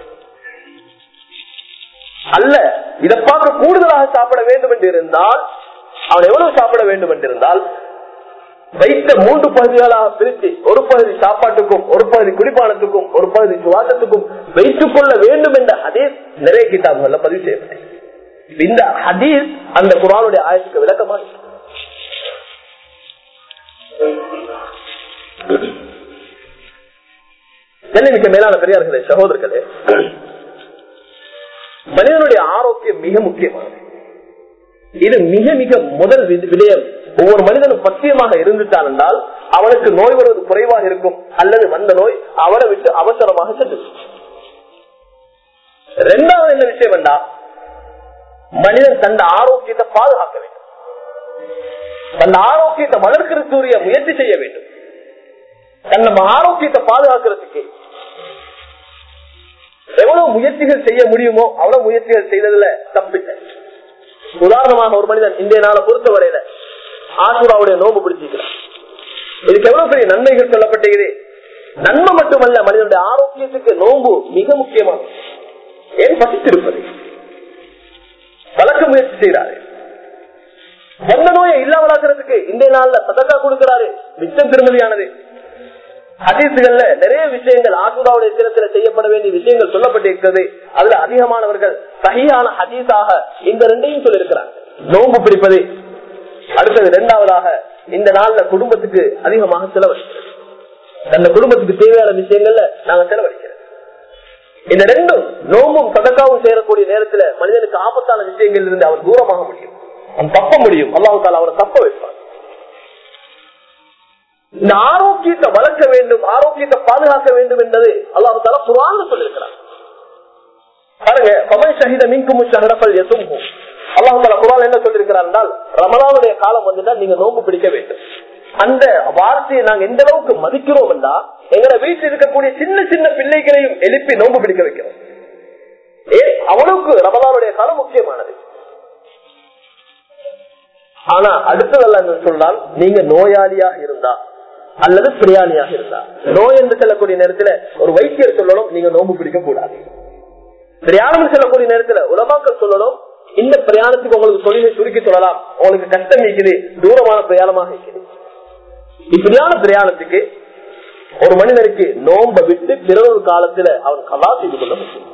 அல்ல இதை பார்க்க கூடுதலாக சாப்பிட வேண்டும் என்று இருந்தால் அவன் எவ்வளவு சாப்பிட வேண்டும் என்றிருந்தால் வைத்த மூன்று பகுதிகளாக பிரித்து ஒரு பகுதி சாப்பாட்டுக்கும் ஒரு பகுதி குடிப்பானத்துக்கும் ஒரு பகுதி சுவாசத்துக்கும் வைத்துக் கொள்ள வேண்டும் என்ற ஹதீஸ் நிறைய கிட்டாபுகள்ல பதிவு செய்யப்பட்டது இந்த ஹதீஸ் அந்த குரானுடைய ஆயத்துக்கு விளக்கமா இருக்கு. மிக்க மேலான பெரியார்களே சகோதரர்களே மனிதனுடைய ஆரோக்கியம் மிக முக்கியமானது இது மிக மிக முதல் வி- விடயம் ஒவ்வொரு மனிதனும் பத்தியமாக இருந்துட்டான் என்றால் அவனுக்கு நோய் வருவது குறைவாக இருக்கும் அல்லது வந்த நோய் அவனை விட்டு அவசரமாக சென்று இரண்டாவது என்ன விஷயம் என்றால் மனிதன் தன் ஆரோக்கியத்தை பாதுகாக்க வேண்டும் தன் ஆரோக்கியத்தை வளர்க்கிறதுக்குரிய முயற்சி செய்ய வேண்டும் தன் நம்ம ஆரோக்கியத்தை பாதுகாக்கிறதுக்கு எவ்வளவு முயற்சிகள் செய்ய முடியுமோ அவ்வளவு முயற்சிகள் செய்ததுல தப்பில்லை உதாரணமாக ஒரு மனிதன் இந்திய நாளை பொறுத்தவரையில ஆசுராவுடைய நோம்பு பிடிச்சிக்கிறார் இதுக்கு எவ்வளவு பெரிய நன்மைகள் சொல்லப்பட்டிருக்குது நன்மை மட்டுமல்ல மனிதனுடைய ஆரோக்கியத்துக்கு நோம்பு மிக முக்கியமானது ஏன் பசித்திருப்பது வளர்க்க முயற்சி செய்யறாரு வந்த நோயை இல்லாமலாக்குறதுக்கு இந்த நாள்ல சதக்கா கொடுக்கிறாரு மிச்சம் திருமதியானது ஹதீசுகள்ல நிறைய விஷயங்கள் ஆசுராவுடைய தினத்துல செய்யப்பட வேண்டிய விஷயங்கள் சொல்லப்பட்டிருக்கிறது அதுல அதிகமானவர்கள் சகியான ஹதீஸாக இந்த ரெண்டையும் சொல்லியிருக்கிறார் நோன்பு பிடிப்பது அடுத்தது இரண்டாவதாக இந்த நாள்ல குடும்பத்துக்கு அதிகமாக செலவழிக்கிறது அந்த குடும்பத்துக்கு தேவையான விஷயங்கள்ல நாங்க செலவழிக்கிறோம் இந்த ரெண்டும் நோம்பும் சதக்காவும் சேரக்கூடிய நேரத்துல மனிதனுக்கு ஆபத்தான விஷயங்கள் இருந்து அவன் தூரமாக முடியும் அவன் தப்ப முடியும் அல்லாஹு தாலா அவனை தப்ப வைப்பான் இந்த ஆரோக்கியத்தை வளர்க்க வேண்டும் ஆரோக்கியத்தை பாதுகாக்க வேண்டும் என்பது அல்லாஹு தாலா குரான் சொல்லியிருக்கிறார் பாருங்க பமன் ஷஹித மின்கும் ஷஹரபல் எசும் அல்லாஹு தாலா குரான் என்ன சொல்லியிருக்கிறார் என்றால் ரமலானுடைய காலம் வந்துட்டா நீங்க நோம்பு பிடிக்க வேண்டும் அந்த வார்த்தையை நாங்க எந்த அளவுக்கு மதிக்கிறோம் என்றா எங்களை வீட்டில் இருக்கக்கூடிய சின்ன சின்ன பிள்ளைகளையும் எழுப்பி நோம்பு பிடிக்க வைக்கிறோம் ஏ அவனுக்கு ரமலானுடைய காலம் முக்கியமானது ஆனா அடுத்ததல்ல என்று சொன்னால் நீங்க நோயாளியாக இருந்தா அல்லது பிரியாணியாக இருந்தா நோய் என்று செல்லக்கூடிய நேரத்துல ஒரு வைத்தியர் சொல்லணும் நீங்க நோம்பு பிடிக்க கூடாது பிரயாணம் செல்லக்கூடிய நேரத்துல உலமாக்கள் சொல்லணும் இந்த பிரயாணத்துக்கு உங்களுக்கு தொழிலை சுருக்கி சொல்லலாம் உங்களுக்கு கஷ்டம் இருக்குது தூரமான பிரயாணமாக இருக்குது இப்படியான பிரயாணத்துக்கு ஒரு மனிதனுக்கு நோம்ப விட்டு பிறகு காலத்துல அவன் கலா செய்து கொள்ள முடியும்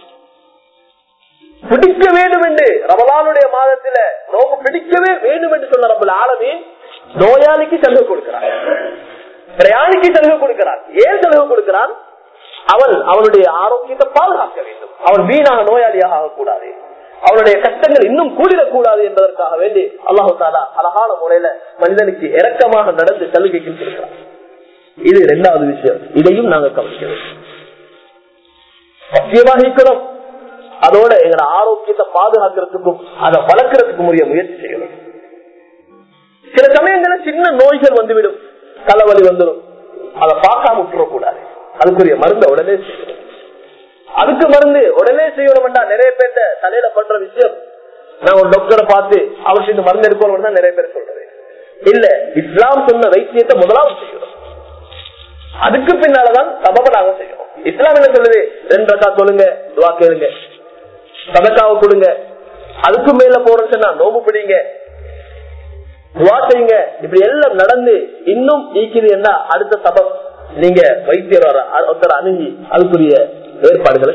பிடிக்க வேண்டும் என்று ரமலானுடைய மாதத்துல நோம்பு பிடிக்கவே வேண்டும் என்று சொன்ன ரப்பல் ஆலமே நோயாளிக்கு செலவு கொடுக்கிறார் பிரயாணிக்கு செலவு கொடுக்கிறார் ஏன் செலவு கொடுக்கிறான் அவன் அவனுடைய ஆரோக்கியத்தை பாதுகாக்க வேண்டும் அவன் வீணாக நோயாளியாக ஆகக்கூடாது அவனுடைய கஷ்டங்கள் இன்னும் கூடிடக்கூடாது என்பதற்காக வேண்டி அல்லாஹு தாலா அழகான முறையில மனிதனுக்கு இரக்கமாக நடந்து சலுகைக்கு கொடுக்கிறார் இது இரண்டாவது விஷயம் இதையும் நாங்க கவனிக்க வேண்டும் சத்தியமாக இருக்கிறோம் அதோட எங்களோட ஆரோக்கியத்தை பாதுகாக்கிறதுக்கும் அதை வளர்க்கறதுக்கும் உரிய முயற்சி செய்யணும் சில சமயங்களில் சின்ன நோய்கள் வந்துவிடும் தலைவலி வந்துடும் அதை பார்க்காம விட்டுறக்கூடாது அதுக்குரிய மருந்த உடனே செய்யணும் அதுக்கு மருந்து உடனே செய்யணும்டா நிறைய பேர்த்த தலையில பண்ற விஷயம் நான் ஒரு டாக்டரை பார்த்து அவருக்கு மருந்து எடுக்கணும் தான் நிறைய பேர் சொல்றது இல்ல இஸ்லாம் சொன்ன வைத்தியத்தை முதலாவது செய்யணும் அதுக்கு பின்னாலதான் சபப நாங்க செய்யணும் இஸ்லாம் என்ன சொல்லுது ரெண்டு ரக்கா சொல்லுங்க துவா கேளுங்க சதக்காவை கொடுங்க அதுக்கு மேல போறேன்னு சொன்னா நோம்பு பிடிங்க துவா செய்யுங்க இப்படி எல்லாம் நடந்து இன்னும் ஈக்குது என்ன அடுத்த சபம் நீங்க வைத்தியர் வர ஒருத்தர் அணுகி அதுக்குரிய ஏற்பாடுகளை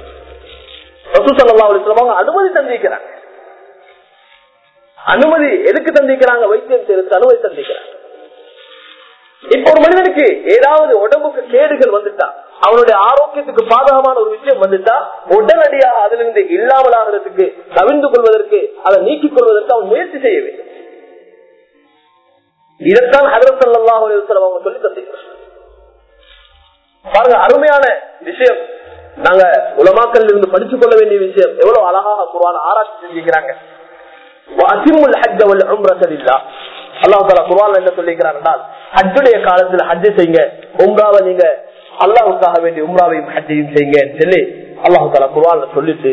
அவங்க அனுமதி தந்திக்கிறாங்க அனுமதி எதுக்கு தந்திக்கிறாங்க வைத்தியம் செய்யறதுக்கு அனுமதி தந்திக்கிறாங்க இப்ப ஒரு மனிதனுக்கு ஏதாவது உடம்புக்கு கேடுகள் வந்துட்டா அவனுடைய ஆரோக்கியத்துக்கு பாதகமான ஒரு விஷயம் வந்துட்டா உடனடியாக அதிலிருந்து இல்லாமல் ஆகிறதுக்கு கவிழ்ந்து கொள்வதற்கு அதை நீக்கிக் கொள்வதற்கு அவன் முயற்சி செய்ய வேண்டும் இதைத்தான் ஹதரத் சல்லாஹ் அவங்க சொல்லி தந்திருக்கிறார் பாருங்க அருமையான விஷயம் நாங்க உலமாக்கல் இருந்து படித்துக் கொள்ள வேண்டிய விஷயம் எவ்வளவு அழகாக குருவான ஆராய்ச்சி செஞ்சுக்கிறாங்க என்ன சொல்லிக்கிறார் ஹஜ்ஜுடைய காலத்துல ஹஜ்ஜை செய்யுங்க உம்ராவை நீங்க அல்லாவுக்காக வேண்டிய உம்ராவையும் ஹஜ்ஜையும் செய்யுங்க சொல்லி அல்லாஹு தாலா குருவான சொல்லிட்டு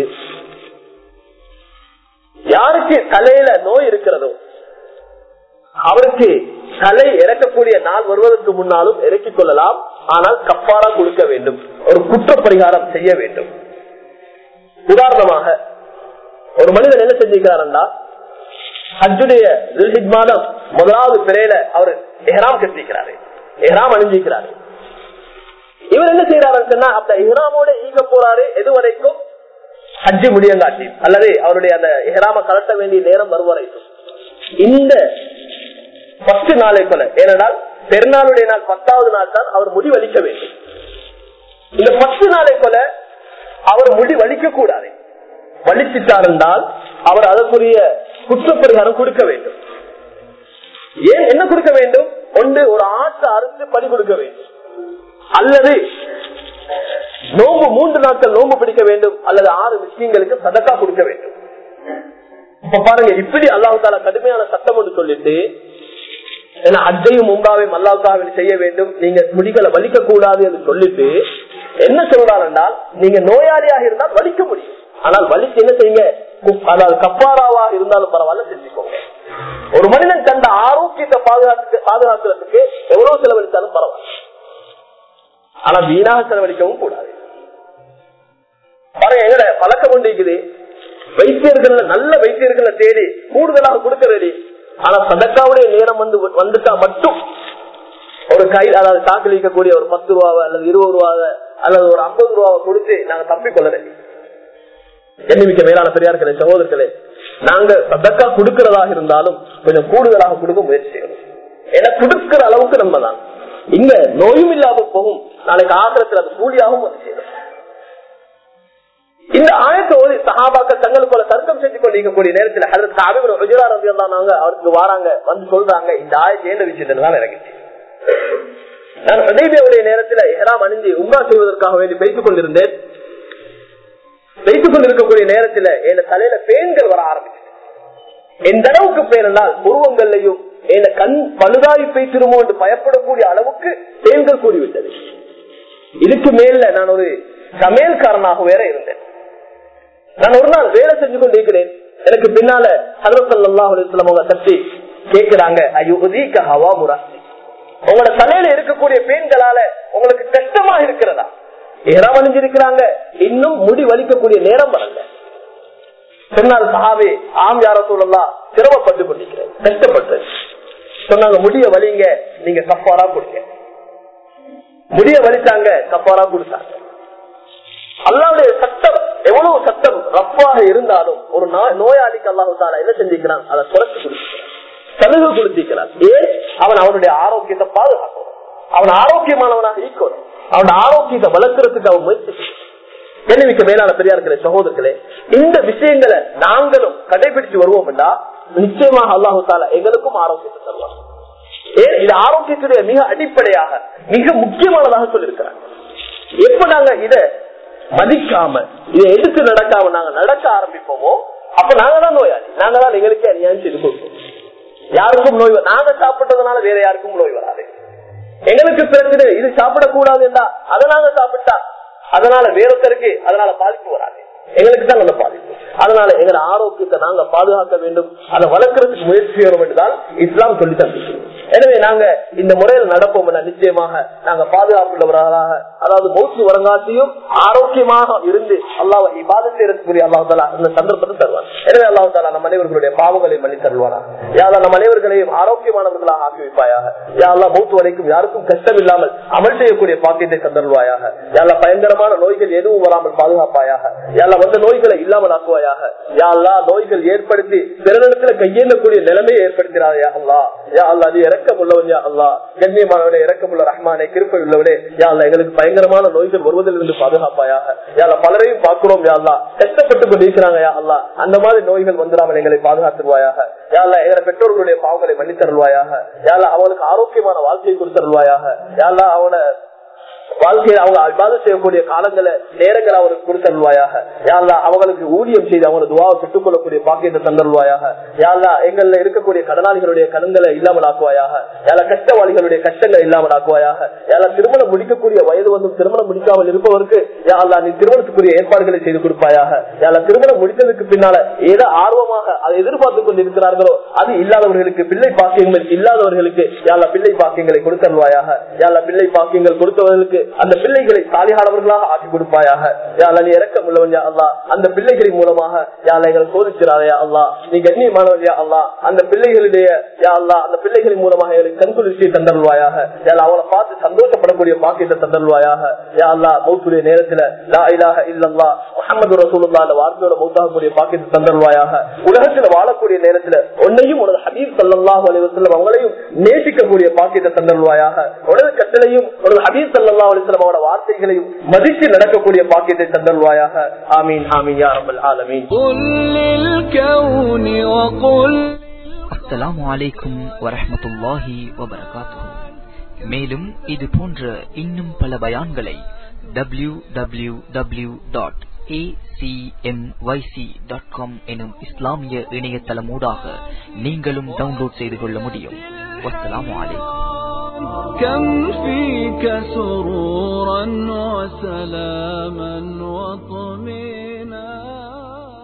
யாருக்கு தலையில நோய் இருக்கிறதோ அவருக்கு தலை இறக்கக்கூடிய நாள் வருவதற்கு முன்னாலும் இறக்கிக் கொள்ளலாம் ஆனால் கப்பாரா கொடுக்க வேண்டும் ஒரு குற்ற பரிகாரம் செய்ய வேண்டும் உதாரணமாக ஒரு மனிதன் என்ன செஞ்சுக்கிறார்னா ஹஜ்ஜுடைய மாதம் முதலாவது பிறையில அவர் எஹராம் கட்டிக்கிறாரு எஹராம் அணிஞ்சிக்கிறாரு இவர் என்ன செய்யறாருன்னு சொன்னா அந்த இஹ்ராமோட ஈக போறாரு எது வரைக்கும் ஹஜ்ஜு முடியங்காட்டி அல்லது அவருடைய அந்த எஹராம கலட்ட வேண்டிய நேரம் வரும் வரைக்கும் இந்த பத்து நாளை கொல ஏனென்றால் பெருநாளுடைய நாள் பத்தாவது நாள் தான் அவர் முடி வலிக்க வேண்டும் இந்த பத்து நாளை கொல அவர் முடி வலிக்க கூடாது வலிச்சிட்டார் என்றால் அவர் அதற்குரிய குற்றப்பரிகாரம் கொடுக்க வேண்டும் ஏன் என்ன கொடுக்க வேண்டும் ஒன்று ஒரு ஆட்டு அறுத்து பணி கொடுக்க வேண்டும் அல்லது நோம்பு மூன்று நாட்கள் நோம்பு பிடிக்க வேண்டும் அல்லது ஆறு விஷயங்களுக்கு சதக்கா கொடுக்க வேண்டும் இப்ப பாருங்க இப்படி அல்லாஹு தாலா கடுமையான சட்டம் ஒன்று சொல்லிட்டு ஏன்னா அஜையும் உம்ராவையும் அல்லாவுக்காக செய்ய வேண்டும் நீங்க முடிகளை வலிக்க கூடாது என்று சொல்லிட்டு என்ன சொல்றாரு என்றால் நீங்க நோயாளியாக இருந்தால் வலிக்க முடியும் ஆனால் வலிக்கு என்ன செய்யுங்க அதாவது கப்பாராவா இருந்தாலும் பரவாயில்ல செஞ்சுக்கோங்க ஒரு மனிதன் தந்த ஆரோக்கியத்தை பாதுகாத்து பாதுகாக்கிறதுக்கு எவ்வளவு செலவழித்தாலும் பரவாயில்ல ஆனா வீணாக செலவழிக்கவும் கூடாது பாருங்க எங்கட பழக்கம் கொண்டிருக்குது வைத்தியர்கள் நல்ல வைத்தியர்களை தேடி கூடுதலாக கொடுக்கிறது ஆனா சதக்காவுடைய நேரம் வந்து வந்துட்டா மட்டும் ஒரு கை அதாவது சாக்கில் இருக்கக்கூடிய ஒரு பத்து ரூபாவை அல்லது இருபது ரூபாவை அல்லது ஒரு ஐம்பது ரூபாவை கொடுத்து நாங்க தப்பிக்கொள்ளல எண்ணிமிக்க மேலான பெரியார்களே சகோதரர்களே நாங்க சதக்கா கொடுக்கிறதாக இருந்தாலும் கொஞ்சம் கூடுதலாக கொடுக்க முயற்சி செய்யணும் ஏன்னா கொடுக்கிற அளவுக்கு நம்ம தான் இங்க நோயும் இல்லாம போகும் நாளைக்கு ஆசிரத்தில் அது கூலியாகவும் வந்து செய்யணும் இந்த ஆயத்தை ஓதி சஹாபாக்கள் தங்களுக்குள்ள தர்க்கம் செஞ்சு கொண்டிருக்கக்கூடிய நேரத்தில் அதற்கு அபிபுரம் குஜரா ரவி இருந்தாங்க அவருக்கு வராங்க வந்து சொல்றாங்க இந்த ஆயத்தை ஏண்ட விஷயத்துல தான் இறங்கிச்சு நான் ஹதீபியாவுடைய நேரத்தில் எஹராம் அணிஞ்சு உம்ரா செய்வதற்காக வேண்டி பேசிக் கொண்டிருந்தேன் பேசிக் கொண்டிருக்கக்கூடிய நேரத்தில் என் தலையில பேன்கள் வர ஆரம்பிச்சு எந்த அளவுக்கு பேனால் உருவங்கள்லையும் என் கண் பழுதாகி பேசிருமோ என்று பயப்படக்கூடிய அளவுக்கு பேன்கள் கூடிவிட்டது இதுக்கு மேல நான் ஒரு சமையல்காரனாக வேற இருந்தேன் நான் ஒரு நாள் வேலை செஞ்சு கொண்டிருக்கிறேன் எனக்கு பின்னால அவங்க சக்தி கேட்கிறாங்க ஐயோ ஹவா முராசி உங்களோட தலையில இருக்கக்கூடிய பெண்களால உங்களுக்கு கஷ்டமா இருக்கிறதா ஏறாம அணிஞ்சிருக்கிறாங்க இன்னும் முடி வலிக்கக்கூடிய நேரம் வரல சொன்னார் சஹாவே ஆம் யார சொல்லலாம் சிரமப்பட்டு கொண்டிருக்கிறேன் கஷ்டப்பட்டு சொன்னாங்க முடிய வலிங்க நீங்க கப்பாரா கொடுங்க முடிய வலித்தாங்க கப்பாரா கொடுத்தாங்க அல்லாவுடைய சட்டம் எவ்வளவு சட்டம் ரப்பாக இருந்தாலும் ஒரு நோயாளிக்கு அல்லாஹு தாலா என்ன செஞ்சுக்கிறான் அதை குறைச்சு கொடுத்துக்கிறான் சலுகை கொடுத்திருக்கிறான் ஏன் அவன் அவனுடைய ஆரோக்கியத்தை பாதுகாக்கணும் அவன் ஆரோக்கியமானவனாக ஈக்கணும் அவன் ஆரோக்கியத்தை வளர்க்கறதுக்கு அவன் முயற்சி கேள்விக்கு மேலான பெரியார்களே சகோதரர்களே இந்த விஷயங்களை நாங்களும் கடைபிடிச்சு வருவோம் என்றா நிச்சயமாக அல்லாஹு தாலா எங்களுக்கும் ஆரோக்கியத்தை தருவான் ஏன் இது ஆரோக்கியத்துடைய மிக அடிப்படையாக மிக முக்கியமானதாக சொல்லியிருக்கிறாங்க எப்ப நாங்க இத மதிக்காம இதை எடுத்து நடக்காம நாங்க நடக்க ஆரம்பிப்போமோ அப்ப நாங்க தான் நோயாளி நாங்க தான் எங்களுக்கே அநியாயம் செய்து கொடுப்போம் யாருக்கும் நோய் நாங்க சாப்பிட்டதுனால வேற யாருக்கும் நோய் வராது எங்களுக்கு பிரச்சனை இது சாப்பிடக்கூடாது என்றா அதை நாங்க சாப்பிட்டா அதனால வேறொருத்தருக்கு அதனால பாதிப்பு வராது எங்களுக்கு தான் அந்த பாதிப்பு அதனால எங்களை ஆரோக்கியத்தை நாங்க பாதுகாக்க வேண்டும் அதை வளர்க்கறதுக்கு முயற்சி செய்யணும் என்றுதான் இஸ்லாம் சொல்லி தந்திருக்கிறோம் எனவே நாங்க இந்த முறையில் நடப்போம் என நிச்சயமாக நாங்க பாதுகாப்புள்ளவர்களாக அதாவது மௌத்து வரங்காட்டியும் ஆரோக்கியமாக இருந்து அல்லாஹ் இபாதத் செய்யறதுக்குரிய அல்லாஹ் தாலா இந்த சந்தர்ப்பத்தை தருவார் எனவே அல்லாஹ் தாலா நம் அனைவர்களுடைய பாவங்களை மன்னி தருவானா யாரா நம் அனைவர்களையும் ஆரோக்கியமானவர்களாக ஆக்கி வைப்பாயாக யாரா மௌத்து வரைக்கும் யாருக்கும் கஷ்டம் இல்லாமல் அமல் செய்யக்கூடிய பாக்கியத்தை தந்தருவாயாக யாரா பயங்கரமான நோய்கள் எதுவும் வராமல் பாதுகாப்பாயாக யாரா வந்த நோய்களை இல்லாமல் ஆக்குவாயாக யாரா நோய்கள் ஏற்படுத்தி பிறனிடத்துல கையேந்தக்கூடிய நிலைமையை ஏற்படுத்தினாயா அல்லா யா அல்லா அது இறக்கம் உள்ளவன் யா அல்லா கண்ணியமானவனே இறக்கமுள்ள ரஹ்மானே கிருப்பை உள்ளவனே யா அல்லா எங்களுக்கு பயங்கரமான நோய்கள் வருவதிலிருந்து பாதுகாப்பாயாக யாரா பலரையும் பார்க்கிறோம் யா அல்லா கஷ்டப்பட்டு கொண்டிருக்கிறாங்க யா அல்லா அந்த மாதிரி நோய்கள் வந்துடாமல் எங்களை பாதுகாத்துருவாயாக யாரா எங்களை பெற்றோர்களுடைய பாவங்களை மன்னித்தருள்வாயாக யாரா அவங்களுக்கு ஆரோக்கியமான வாழ்க்கையை கொடுத்தருள்வாயாக யாரா அவனை வாழ்க்கையில் அவங்க அல்பாத செய்யக்கூடிய காலங்களை நேரங்களை அவருக்கு கொடுத்தருள்வாயாக யாரா அவங்களுக்கு ஊதியம் செய்து அவங்க துவாவை பெற்றுக் கொள்ளக்கூடிய பாக்கியத்தை தந்தருள்வாயாக யாரா எங்கள்ல இருக்கக்கூடிய கடனாளிகளுடைய கடன்களை இல்லாமல் ஆக்குவாயாக யாரா கஷ்டவாளிகளுடைய கஷ்டங்களை இல்லாமல் ஆக்குவாயாக யாரா திருமணம் முடிக்கக்கூடிய வயது வந்தும் திருமணம் முடிக்காமல் இருப்பவருக்கு யாரா நீ திருமணத்துக்குரிய ஏற்பாடுகளை செய்து கொடுப்பாயாக யாரா திருமணம் முடித்ததுக்கு பின்னால ஏதோ ஆர்வமாக அதை எதிர்பார்த்து கொண்டு இருக்கிறார்களோ அது இல்லாதவர்களுக்கு பிள்ளை பாக்கியங்கள் இல்லாதவர்களுக்கு யாரா பிள்ளை பாக்கியங்களை கொடுத்தருள்வாயாக யாரா பிள்ளை பாக்கியங்கள் கொடுத்தவர்களுக்கு அந்த பிள்ளைகளை சாலிகானவர்களாக ஆக்கி கொடுப்பாயாக யாழ நீ இறக்கம் உள்ளவன் யா அல்லா அந்த பிள்ளைகளின் மூலமாக யாழ எங்களை சோதிக்கிறாயா அல்லா நீ கண்ணியமானவன் யா அல்லா அந்த பிள்ளைகளுடைய யா அல்லா அந்த பிள்ளைகளின் மூலமாக எங்களுக்கு கண்குளிர்ச்சியை தந்தருவாயாக யாழ அவளை பார்த்து சந்தோஷப்படக்கூடிய பாக்கியத்தை தந்தருவாயாக யா அல்லா மௌத்துடைய நேரத்துல லா இலாக இல்லல்லா முகமது ரசூலுல்லா அந்த வார்த்தையோட மௌத்தாகக்கூடிய பாக்கியத்தை தந்தருவாயாக உலகத்துல வாழக்கூடிய நேரத்துல உன்னையும் உனது ஹபீப் சல்லாஹூ அலைவசல்லம் அவங்களையும் நேசிக்கக்கூடிய பாக்கியத்தை தந்தருவாயாக உனது கட்டளையும் உனது ஹபீப் சல்லா அலிஸ்லாம் அவரோட வார்த்தைகளையும் மதித்து நடக்கக்கூடிய பாக்கியத்தை தந்தருவாயாக ஆமீன் ஆமீன் யா ரப்பல் ஆலமீன் قل للكون وقل அஸ்ஸலாமு அலைக்கும் வரஹ்மத்துல்லாஹி வபரகாத்துஹு மேலும் இது போன்ற இன்னும் பல பயான்களை டபிள்யூ டபிள்யூ டபிள்யூ டாட் எனும் இஸ்லாமிய இணையதளமூடாக நீங்களும் டவுன்லோட் செய்து கொள்ள முடியும் வஸ்ஸலாமு அலைக்கும் كم فيك سرورا وسلاما